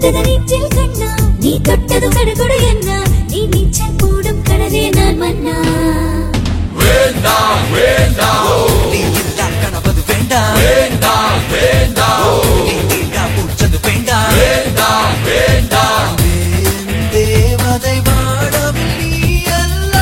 பட்டது நெற்றில் கண்ணா நீ தொட்டது கடுகொடு என்ன நீ நீச்சல் போடும் கடலே நான் மன்னா நீ இல்லா கனவது வேண்டாம் வேண்டாம் வேண்டாம் நீ தீண்டா பூச்சது வேண்டாம் வேண்டாம் வேண்டாம் தேவதை வாழவில் நீ அல்லோ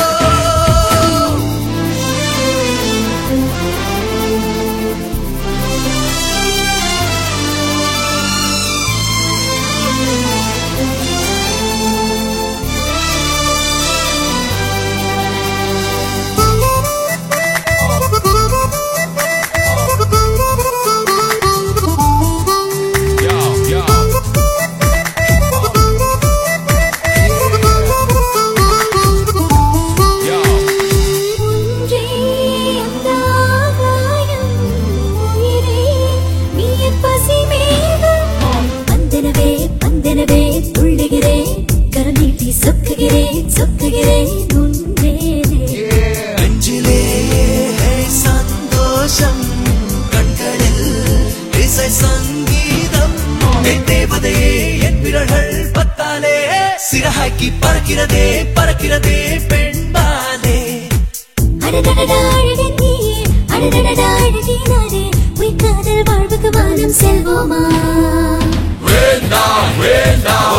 ஒன்றே அந்த ஆகாயம் உயிரே நீ என் பசி மேகம் பந்தனவே பந்தனவே துள்ளுகிறேன் கரம் நீட்டி சொக்குகிறேன் சொக்குகிறேன் உன்மேலே நெஞ்சிலே சந்தோஷம் கண்களில் இசை சங்கீதம் என் தேவதையே என் விரல்கள் பத்தாலே சிறகாக்கி பறக்கிறதே பறக்கிறதே பெண்பாலே அடடடடா அழகே நீயே அடடடடா அழகே நானே உயிர் காதல் வாழ்வுக்கு வானம் செல்வோமா வேண்டாம் வேண்டாம்